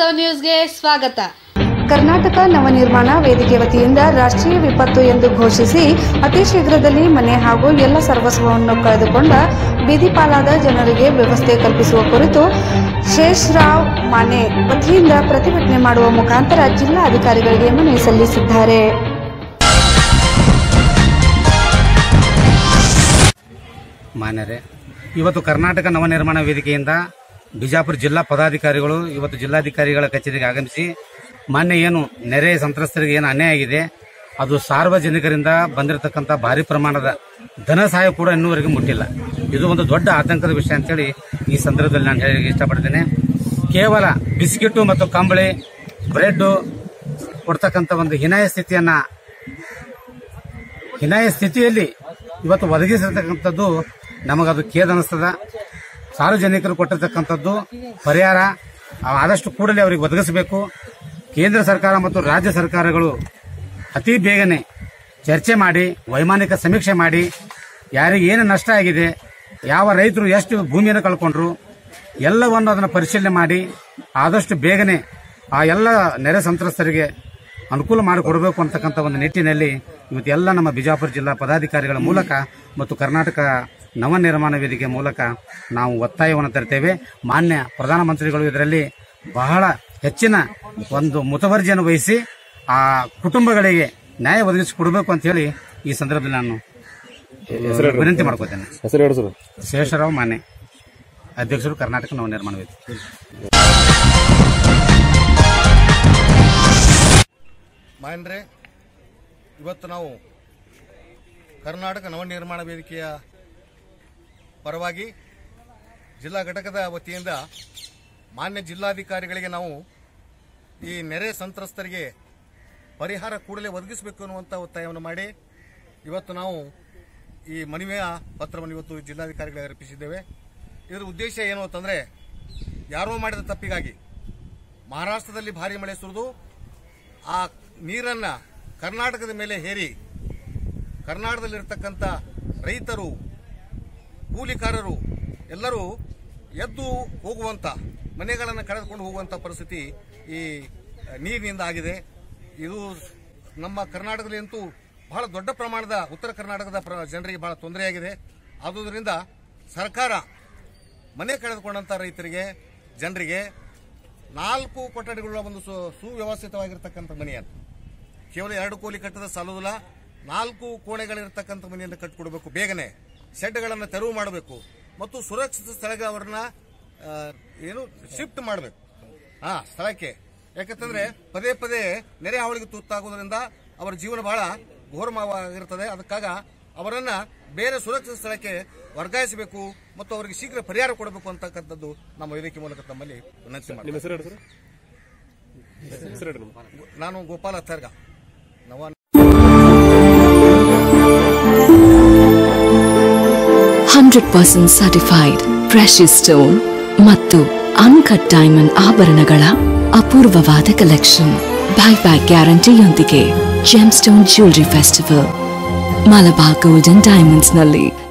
ವಾಸ್ತವ ನ್ಯೂಸ್ಗೆ ಸ್ವಾಗತ ಕರ್ನಾಟಕ ನವನಿರ್ಮಾಣ ವೇದಿಕೆ ವತಿಯಿಂದ ರಾಷ್ಟ್ರೀಯ ವಿಪತ್ತು ಎಂದು ಘೋಷಿಸಿ ಅತಿ ಶೀಘ್ರದಲ್ಲಿ ಮನೆ ಹಾಗೂ ಎಲ್ಲ ಸರ್ವಸ್ವವನ್ನು ಕಳೆದುಕೊಂಡ ಬೀದಿಪಾಲಾದ ಜನರಿಗೆ ವ್ಯವಸ್ಥೆ ಕಲ್ಪಿಸುವ ಕುರಿತು ಶೇಷರಾವ್ ಮಾನೆ ವತಿಯಿಂದ ಪ್ರತಿಭಟನೆ ಮಾಡುವ ಮುಖಾಂತರ ಜಿಲ್ಲಾಧಿಕಾರಿಗಳಿಗೆ ಮನವಿ ಸಲ್ಲಿಸಿದ್ದಾರೆ ಮಾನ್ಯರೇ ಇವತ್ತು ಕರ್ನಾಟಕ ನವನಿರ್ಮಾಣ ವೇದಿಕೆಯಿಂದ ಬಿಜಾಪುರ ಜಿಲ್ಲಾ ಪದಾಧಿಕಾರಿಗಳು ಇವತ್ತು ಜಿಲ್ಲಾಧಿಕಾರಿಗಳ ಕಚೇರಿಗೆ ಆಗಮಿಸಿ ಮಾನ್ಯ ಏನು ನೆರೆ ಸಂತ್ರಸ್ತರಿಗೆ ಏನು ಅನ್ಯಾಯ ಆಗಿದೆ ಅದು ಸಾರ್ವಜನಿಕರಿಂದ ಬಂದಿರತಕ್ಕಂಥ ಭಾರಿ ಪ್ರಮಾಣದ ಧನ ಸಹಾಯ ಕೂಡ ಇನ್ನೂವರೆಗೆ ಮುಟ್ಟಿಲ್ಲ ಇದು ಒಂದು ದೊಡ್ಡ ಆತಂಕದ ವಿಷಯ ಅಂತೇಳಿ ಈ ಸಂದರ್ಭದಲ್ಲಿ ನಾನು ಹೇಳಿ ಇಷ್ಟಪಡ್ತೇನೆ ಕೇವಲ ಬಿಸ್ಕಿಟ್ಟು ಮತ್ತು ಕಂಬಳಿ ಬ್ರೆಡ್ ಕೊಡ್ತಕ್ಕಂಥ ಒಂದು ಹಿನಾಯ ಸ್ಥಿತಿಯನ್ನ ಹಿನಾಯ ಸ್ಥಿತಿಯಲ್ಲಿ ಇವತ್ತು ಒದಗಿಸಿರ್ತಕ್ಕಂಥದ್ದು ನಮಗದು ಖೇದ ಅನಿಸ್ತದ ಸಾರ್ವಜನಿಕರು ಕೊಟ್ಟಿರ್ತಕ್ಕಂಥದ್ದು ಪರಿಹಾರ ಆದಷ್ಟು ಕೂಡಲೇ ಅವರಿಗೆ ಒದಗಿಸಬೇಕು ಕೇಂದ್ರ ಸರ್ಕಾರ ಮತ್ತು ರಾಜ್ಯ ಸರ್ಕಾರಗಳು ಅತಿ ಬೇಗನೆ ಚರ್ಚೆ ಮಾಡಿ ವೈಮಾನಿಕ ಸಮೀಕ್ಷೆ ಮಾಡಿ ಯಾರಿಗೆ ಏನು ನಷ್ಟ ಆಗಿದೆ ಯಾವ ರೈತರು ಎಷ್ಟು ಭೂಮಿಯನ್ನು ಕಳ್ಕೊಂಡ್ರು ಎಲ್ಲವನ್ನು ಅದನ್ನು ಪರಿಶೀಲನೆ ಮಾಡಿ ಆದಷ್ಟು ಬೇಗನೆ ಆ ಎಲ್ಲ ನೆರೆ ಸಂತ್ರಸ್ತರಿಗೆ ಅನುಕೂಲ ಮಾಡಿಕೊಡಬೇಕು ಅಂತಕ್ಕಂಥ ಒಂದು ನಿಟ್ಟಿನಲ್ಲಿ ಇವತ್ತು ಎಲ್ಲ ನಮ್ಮ ಬಿಜಾಪುರ ಜಿಲ್ಲಾ ಪದಾಧಿಕಾರಿಗಳ ಮೂಲಕ ಮತ್ತು ಕರ್ನಾಟಕ ನವನಿರ್ಮಾಣ ವೇದಿಕೆ ಮೂಲಕ ನಾವು ಒತ್ತಾಯವನ್ನು ತರ್ತೇವೆ ಮಾನ್ಯ ಪ್ರಧಾನಮಂತ್ರಿಗಳು ಇದರಲ್ಲಿ ಬಹಳ ಹೆಚ್ಚಿನ ಒಂದು ಮುತುವರ್ಜಿಯನ್ನು ವಹಿಸಿ ಆ ಕುಟುಂಬಗಳಿಗೆ ನ್ಯಾಯ ಒದಗಿಸಿಕೊಡಬೇಕು ಅಂತ ಹೇಳಿ ಈ ಸಂದರ್ಭದಲ್ಲಿ ನಾನು ವಿನಂತಿ ಮಾಡ್ಕೋತೇನೆ ಹೆಸರು ಹೇಳಿ ಸರ್ ಶೇಷರಾವ್ ಮಾನೆ ಅಧ್ಯಕ್ಷರು ಕರ್ನಾಟಕ ನವನಿರ್ಮಾಣ ವೇದಿಕೆ ಮಾಯನ್ರೆ ಇವತ್ತು ನಾವು ಕರ್ನಾಟಕ ನವನಿರ್ಮಾಣ ವೇದಿಕೆಯ ಪರವಾಗಿ ಜಿಲ್ಲಾ ಘಟಕದ ವತಿಯಿಂದ ಮಾನ್ಯ ಜಿಲ್ಲಾಧಿಕಾರಿಗಳಿಗೆ ನಾವು ಈ ನೆರೆ ಸಂತ್ರಸ್ತರಿಗೆ ಪರಿಹಾರ ಕೂಡಲೇ ಒದಗಿಸಬೇಕು ಅನ್ನುವಂಥ ಒತ್ತಾಯವನ್ನು ಮಾಡಿ ಇವತ್ತು ನಾವು ಈ ಮನವಿಯ ಪತ್ರವನ್ನು ಇವತ್ತು ಜಿಲ್ಲಾಧಿಕಾರಿಗಳಿಗೆ ಅರ್ಪಿಸಿದ್ದೇವೆ ಇದರ ಉದ್ದೇಶ ಏನು ಅಂತಂದರೆ ಯಾರೋ ಮಾಡಿದ ತಪ್ಪಿಗಾಗಿ ಮಹಾರಾಷ್ಟ್ರದಲ್ಲಿ ಭಾರಿ ಮಳೆ ಸುರಿದು ಆ ನೀರನ್ನ ಕರ್ನಾಟಕದ ಮೇಲೆ ಹೇರಿ ಕರ್ನಾಟಕದಲ್ಲಿರ್ತಕ್ಕಂಥ ರೈತರು ಕೂಲಿಕಾರರು ಎಲ್ಲರೂ ಎದ್ದು ಹೋಗುವಂತ ಮನೆಗಳನ್ನು ಕಳೆದುಕೊಂಡು ಹೋಗುವಂತ ಪರಿಸ್ಥಿತಿ ಈ ನೀರಿನಿಂದ ಆಗಿದೆ ಇದು ನಮ್ಮ ಕರ್ನಾಟಕದಲ್ಲಿ ಅಂತೂ ಬಹಳ ದೊಡ್ಡ ಪ್ರಮಾಣದ ಉತ್ತರ ಕರ್ನಾಟಕದ ಪ್ರ- ಜನರಿಗೆ ಬಹಳ ತೊಂದರೆಯಾಗಿದೆ ಆದುದರಿಂದ ಸರ್ಕಾರ ಮನೆ ಕಳೆದುಕೊಂಡಂತ ರೈತರಿಗೆ ಜನರಿಗೆ ನಾಲ್ಕು ಕೊಠಡಿಗಳ ಒಂದು ಸು- ಸುವ್ಯವಸ್ಥಿತವಾಗಿರ್ತಕ್ಕಂಥ ಮನೆಯನ್ನು ಕೇವಲ ಎರಡು ಕೋಲಿ ಕಟ್ಟದ ಸಾಲುದಿಲ್ಲ ನಾಲ್ಕು ಕೋಣೆಗಳಿರ್ತಕ್ಕಂಥ ಮನೆಯನ್ನು ಕಟ್ಟಿಕೊಡ್ಬೇಕು ಬೇಗನೆ ಶೆಡ್ಗಳನ್ನು ತೆರವು ಮಾಡಬೇಕು ಮತ್ತು ಸುರಕ್ಷಿತ ಸ್ಥಳಕ್ಕೆ ಅವರನ್ನ ಆ, ಏನು ಶಿಫ್ಟ್ ಮಾಡಬೇಕು ಹಾ ಸ್ಥಳಕ್ಕೆ ಯಾಕಂತಂದ್ರೆ ಪದೇ ಪದೇ ನೆರೆ ಹಾವಳಿಗೆ ತುತ್ತಾಗುವುದರಿಂದ ಅವರ ಜೀವನ ಬಹಳ ಘೋರವಾಗಿರುತ್ತದೆ ಅದಕ್ಕಾಗ ಅವರನ್ನ ಬೇರೆ ಸುರಕ್ಷಿತ ಸ್ಥಳಕ್ಕೆ ವರ್ಗಾಯಿಸಬೇಕು ಮತ್ತು ಅವರಿಗೆ ಶೀಘ್ರ ಪರಿಹಾರ ಕೊಡಬೇಕು ಅಂತಕ್ಕಂಥದ್ದು ನಮ್ಮ ವೇದಿಕೆ ಮೂಲಕ ತಮ್ಮಲ್ಲಿ ವಿನಂತಿ ನಿಮ್ಮ ಮಾಡ್ತೀನಿ ಹೆಸರು ಹೇಳಿ ಸರ್ ಹೆಸರು ಹೇಳಿ ನಿಮ್ಮ ನಾನು ಗೋಪಾಲ ತರ್ಗ ನವ 100% ಸರ್ಟಿಫೈಡ್ ಪ್ರೆಷಿಯಸ್ ಸ್ಟೋನ್ ಮತ್ತು ಅನ್ಕಟ್ ಡೈಮಂಡ್ ಆಭರಣಗಳ ಅಪೂರ್ವವಾದ ಕಲೆಕ್ಷನ್ ಬೈ ಬ್ಯಾಕ್ ಗ್ಯಾರಂಟಿಯೊಂದಿಗೆ gem stone jewellery festival Malabar golden ಡೈಮಂಡ್ಸ್ನಲ್ಲಿ